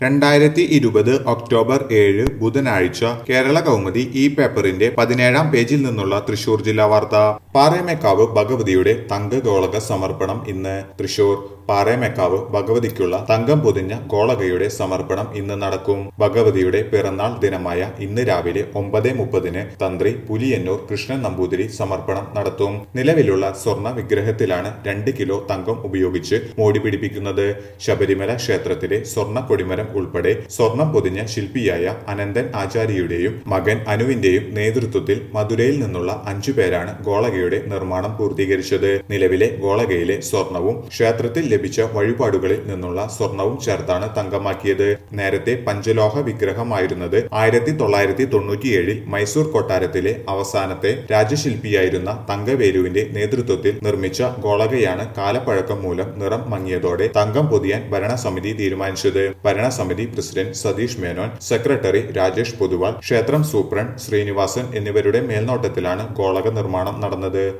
രണ്ടായിരത്തി ഇരുപത് ഒക്ടോബർ ഏഴ് ബുധനാഴ്ച കേരള കൗമുദി ഈ പേപ്പറിന്റെ പതിനേഴാം പേജിൽ നിന്നുള്ള തൃശൂർ ജില്ലാ വാർത്ത പാറേമേക്കാവ് ഭഗവതിയുടെ തങ്ക ഗോളക സമർപ്പണം ഇന്ന് തൃശൂർ പാറേമേക്കാവ് ഭഗവതിക്കുള്ള തങ്കം പൊതിഞ്ഞ ഗോളകയുടെ സമർപ്പണം ഇന്ന് നടക്കും ഭഗവതിയുടെ പിറന്നാൾ ദിനമായ ഇന്ന് രാവിലെ ഒമ്പത് മുപ്പതിന് തന്ത്രി പുലിയന്നൂർ കൃഷ്ണൻ നമ്പൂതിരി സമർപ്പണം നടത്തും നിലവിലുള്ള സ്വർണ്ണ വിഗ്രഹത്തിലാണ് രണ്ട് കിലോ തങ്കം ഉപയോഗിച്ച് മോടി പിടിപ്പിക്കുന്നത് ശബരിമല ക്ഷേത്രത്തിലെ സ്വർണ്ണ കൊടിമരം ഉൾപ്പെടെ സ്വർണം പൊതിഞ്ഞ ശില്പിയായ അനന്തൻ ആചാര്യയുടെയും മകൻ അനുവിന്റെയും നേതൃത്വത്തിൽ മധുരയിൽ നിന്നുള്ള അഞ്ചു പേരാണ് ഗോളകയുടെ നിർമ്മാണം പൂർത്തീകരിച്ചത് നിലവിലെ ഗോളകയിലെ സ്വർണവും ക്ഷേത്രത്തിൽ ലഭിച്ച വഴിപാടുകളിൽ നിന്നുള്ള സ്വർണവും ചേർത്താണ് തങ്കമാക്കിയത് നേരത്തെ പഞ്ചലോഹ വിഗ്രഹമായിരുന്നത് ആയിരത്തി തൊള്ളായിരത്തി തൊണ്ണൂറ്റിയേഴിൽ മൈസൂർ കൊട്ടാരത്തിലെ അവസാനത്തെ രാജശില്പിയായിരുന്ന തങ്കവേലുവിന്റെ നേതൃത്വത്തിൽ നിർമ്മിച്ച ഗോളകയാണ് കാലപ്പഴക്കം മൂലം നിറം മങ്ങിയതോടെ തങ്കം പൊതിയാൻ ഭരണസമിതി തീരുമാനിച്ചത് ഭരണസമിതി പ്രസിഡന്റ് സതീഷ് മേനോൻ സെക്രട്ടറി രാജേഷ് പൊതുവാൾ ക്ഷേത്രം സൂപ്രണ്ട് ശ്രീനിവാസൻ എന്നിവരുടെ മേൽനോട്ടത്തിലാണ് ഗോളക നിർമ്മാണം നടന്നത്